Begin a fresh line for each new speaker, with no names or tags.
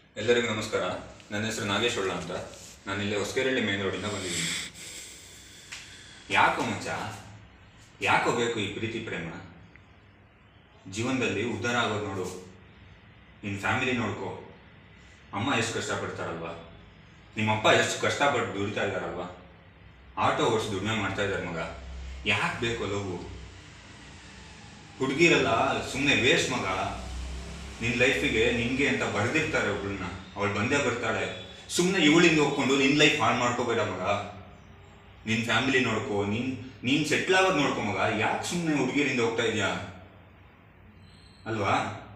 ಎಲ್ಲರಿಗೂ ನಮಸ್ಕಾರ ನನ್ನ ಹೆಸರು ನಾಗೇಶ್ ಒಳ್ಳ ಅಂತ ನಾನು ಇಲ್ಲಿ ಹೊಸಕೆರಳ್ಳಿ ಮೇನ್ ರೋಡಿಂದ ಬಂದಿದ್ದೀನಿ ಯಾಕೋ ಮಚ್ಚ ಯಾಕೋ ಬೇಕು ಈ ಪ್ರೀತಿ ಪ್ರೇಮ ಜೀವನದಲ್ಲಿ ಉದ್ಧಾರ ಆಗೋದು ನೋಡು ನಿನ್ನ ಫ್ಯಾಮಿಲಿ ನೋಡ್ಕೋ ಅಮ್ಮ ಎಷ್ಟು ಕಷ್ಟಪಡ್ತಾರಲ್ವಾ ನಿಮ್ಮಪ್ಪ ಎಷ್ಟು ಕಷ್ಟಪಟ್ಟು ದುಡಿತಾ ಇದ್ದಾರಲ್ವಾ ಆಟೋ ಓಡಿಸಿ ದುಡಿಮೆ ಮಾಡ್ತಾ ಇದ್ದಾರೆ ಮಗ ಯಾಕೆ ಬೇಕು ಲವ್ ಹುಡುಗಿರಲ್ಲ ಸುಮ್ಮನೆ ವೇಸ್ಟ್ ಮಗ ನಿನ್ನ ಲೈಫಿಗೆ ನಿನಗೆ ಅಂತ ಬರೆದಿರ್ತಾರೆ ಒಬ್ಳನ್ನ ಅವಳು ಬಂದೇ ಬರ್ತಾಳೆ ಸುಮ್ಮನೆ ಇವಳಿಂದ ಹೋಗ್ಕೊಂಡು ನಿನ್ನ ಲೈಫ್ ಹಾಳು ಮಾಡ್ಕೋಬೇಡ ಮಗ ನಿನ್ನ ಫ್ಯಾಮಿಲಿ ನೋಡ್ಕೋ ನೀನ್ ನೀನ್ ಸೆಟ್ಲ್ ಆಗೋದು ನೋಡ್ಕೋ ಮಗ ಯಾಕೆ ಸುಮ್ಮನೆ ಹುಡುಗಿರಿಂದ ಹೋಗ್ತಾ ಇದೀಯಾ ಅಲ್ವಾ